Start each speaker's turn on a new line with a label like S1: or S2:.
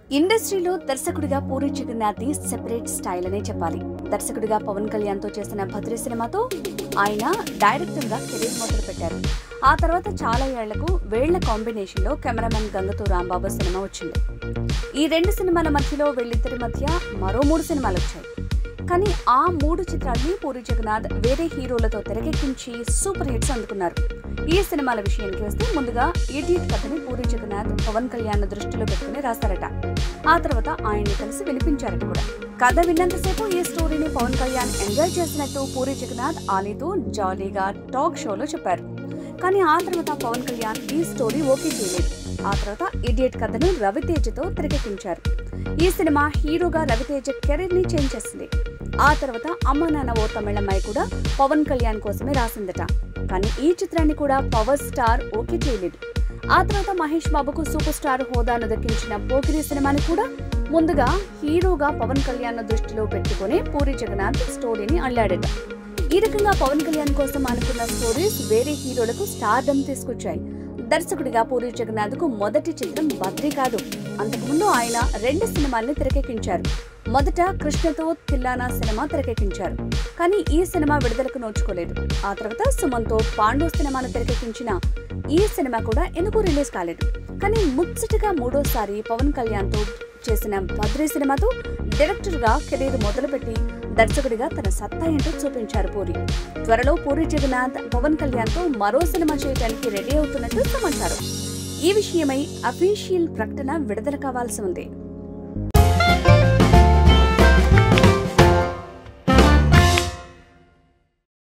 S1: ఇండస్ట్రీలో దర్శకుడిగా Puri Jagannath the separate style అనే చెప్పాలి దర్శకుడిగా పవన్ కళ్యాణ్ తో చేసిన భద్రి సినిమాతో ఆయన డైరెక్టర్ గా కెరీర్ మొదలు పెట్టారు ఆ తర్వాత చాలా ఏళ్లకు వేళ్ల కాంబినేషన్ లో కెమెరామెన్ గంగతో రాంబాబు సినిమా వచ్చింది ఈ రెండు సినిమాల మధ్యలో వీళ్ళిద్దరి మధ్య మరో మూడు సినిమాలు వచ్చాయి కానీ ఆ మూడు చిత్రాల్ని పూరి జగన్నాథ్ వేరే హీరోలతో తెరకెక్కించి సూపర్ హిట్స్ అందుకున్నారు ఈ సినిమాల విషయానికి వస్తే ముందుగా ఇడియట్ కథని పూరి జగన్నాథ్ పవన్ కళ్యాణ్ దృష్టిలో పెట్టుకుని రాశారట ఆ తర్వాత ఆయన్ని కలిసి వినిపించారట కూడా కథ విన్నంతసేపు ఈ స్టోరీని పవన్ కళ్యాణ్ ఎంజాయ్ చేసినట్టు పూరి జగన్నాథ్ ఆలీతో జాలీగా టాక్ షోలో చెప్పారు కానీ ఆ తర్వాత పవన్ కళ్యాణ్ ఈ స్టోరీ ఓకే చేయలేదు ఆ తర్వాత ఇడియట్ కథను రవితేజతో తెరకెక్కించారు ఈ సినిమా హీరోగా రవితేజ కెరీర్ ని చేంజ్ చేసింది ఆ తర్వాత అమ్మ నాన్న ఓ తమిళమ్మాయి కూడా పవన్ కళ్యాణ్ కోసమే రాసిందట కానీ ఈ చిత్రాన్ని కూడా పవర్ స్టార్ ఓకే చేయలేదు ఆ తర్వాత మహేష్ బాబుకు సూపర్ స్టార్ హోదాను దక్కించిన పోకిరి సినిమాని కూడా ముందుగా హీరోగా పవన్ కళ్యాణ్ దృష్టిలో పెట్టుకుని పూరి జగన్నాథ్ స్టోరీని అల్లాడట ఈ రకంగా పవన్ కళ్యాణ్ కోసం అనుకున్న స్టోరీస్ వేరే హీరోలకు స్టార్డమ్ తీసుకొచ్చాయి దర్శకుడిగా పూరి జగన్నాథ్ కు మొదటి చిత్రం బద్రి కాదు అంతకుముందు ఆయన రెండు సినిమాల్ని తెరకెక్కించారు మొదట కృష్ణతో తిల్లానా సినిమా తెరకెక్కించారు కానీ ఈ సినిమా విడుదలకు నోచుకోలేదు ఆ తర్వాత సుమన్తో పాండు సినిమాను తెరకెక్కించిన ఈ సినిమా కూడా ఎందుకు రిలీజ్ కాలేదు కానీ ముచ్చటగా మూడోసారి పవన్ కళ్యాణ్ తో చేసిన బద్రి సినిమాతో డైరెక్టర్ గా కెరీర్ మొదలుపెట్టి దర్శకుడిగా తన సత్తా ఏంటో చూపించారు పూరి త్వరలో పూరి జగన్నాథ్ పవన్ కళ్యాణ్ తో మరో సినిమా చేయడానికి రెడీ అవుతున్నట్టు సమాచారం ఈ విషయమై అఫీషియల్ ప్రకటన విడుదల కావాల్సి ఉంది